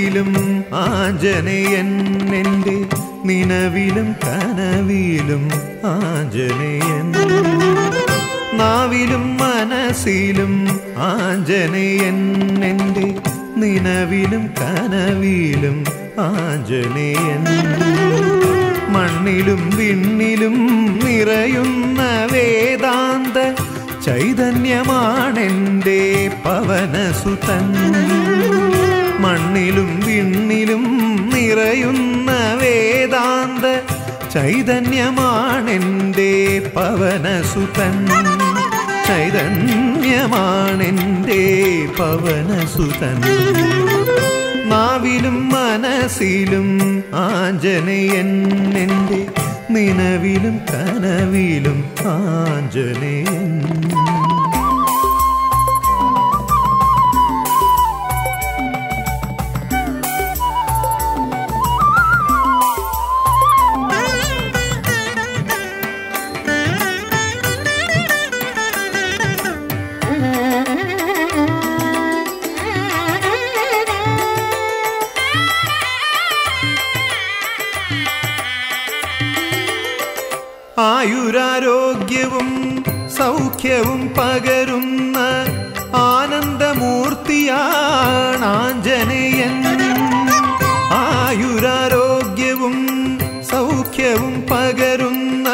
മനസ്സിലും ആഞ്ജനേയൻ എൻ്റെ നിലവിലും കനവിലും ആഞ്ജനേയൻ നാവിലും മനസ്സിലും ആഞ്ജനേയൻ എൻ്റെ നിലവിലും കനവിലും ആഞ്ജനേയൻ മണ്ണിലും വിണ്ണിലും നിറയുന്ന വേദാന്ത ചൈതന്യമാണെൻ്റെ പവനസുതൻ മണ്ണിലും വിണ്ണിലും നിറയുന്ന വേദാന്ത ചൈതന്യമാണെൻ്റെ പവനസുതൻ ചൈതന്യമാണെൻ്റെ പവനസുതൻ നാവിലും മനസ്സിലും ആഞ്ജനേയൻ എൻ്റെ നിലവിലും കനവിലും ആഞ്ജനേയൻ ആയുരാരോഗ്യവും സൗഖ്യവും പകരുന്ന ആനന്ദമൂർത്തിയാണ് ആഞ്ജനേയൻ ആയുരാരോഗ്യവും സൗഖ്യവും പകരുന്ന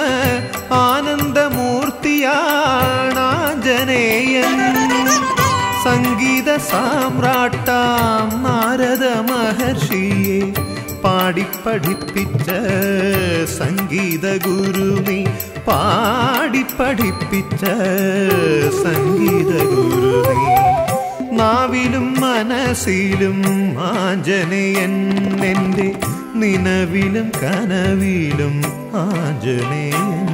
ആനന്ദമൂർത്തിയാണ് ആഞ്ജനേയൻ സംഗീത സാമ്രാട്ടാം നാരദ മഹർഷിയെ പാടിപ്പഠിപ്പിച്ച സംഗീത ഗുരു നീ പാടിപ്പഠിപ്പിച്ച സംഗീത ഗുരു നീ നാവിലും മനസ്സിലും ആഞ്ജനേയൻ എൻ്റെ നിലവിലും കനവിലും ആഞ്ജനേയൻ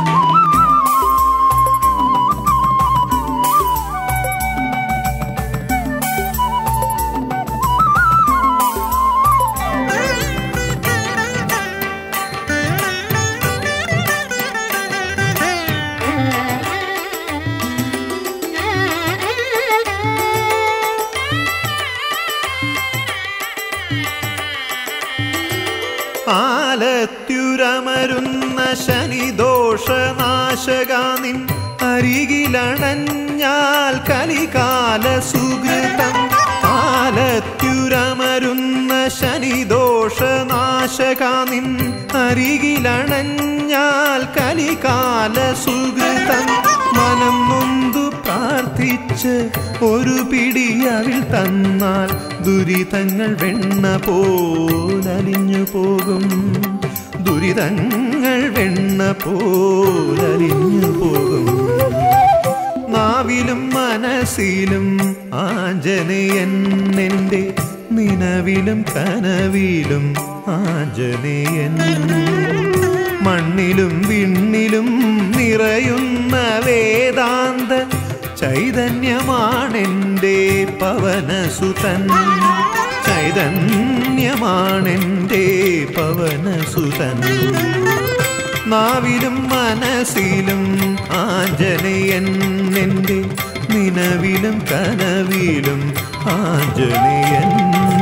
ആലത്യുരമരുന്ന ശനിദോഷനാശകാനിൻ അരികിലണഞ്ഞാൽ കലികാല സുഹൃതം ആലത്യുരമരുന്ന ശനിദോഷനാശകാനിൻ അരികിലണഞ്ഞാൽ കലികാല സുഹൃതം മനം നൊന്തു പ്രാർത്ഥിച്ച് ഒരു പിടിയവിൽ തന്നാൽ ദുരിതങ്ങൾ വെണ്ണ പോലലിഞ്ഞു പോകും ദുരിതങ്ങൾ വെണ്ണ പോലലിഞ്ഞു പോകും നാവിലും മനസ്സിലും ആഞ്ജനേയൻ എൻ്റെ നിലവിലും കനവിലും ആഞ്ജനേയൻ മണ്ണിലും വിണ്ണിലും നിറയുന്ന വേദാന്ത ചൈതന്യമാണെൻ്റെ പവനസുതൻ ചൈതന്യമാണെൻ്റെ പവനസുതൻ നാവിലും മനസ്സിലും ആഞ്ജനേയൻ എൻ്റെ നിലവിലും കനവിലും ആഞ്ജനേയൻ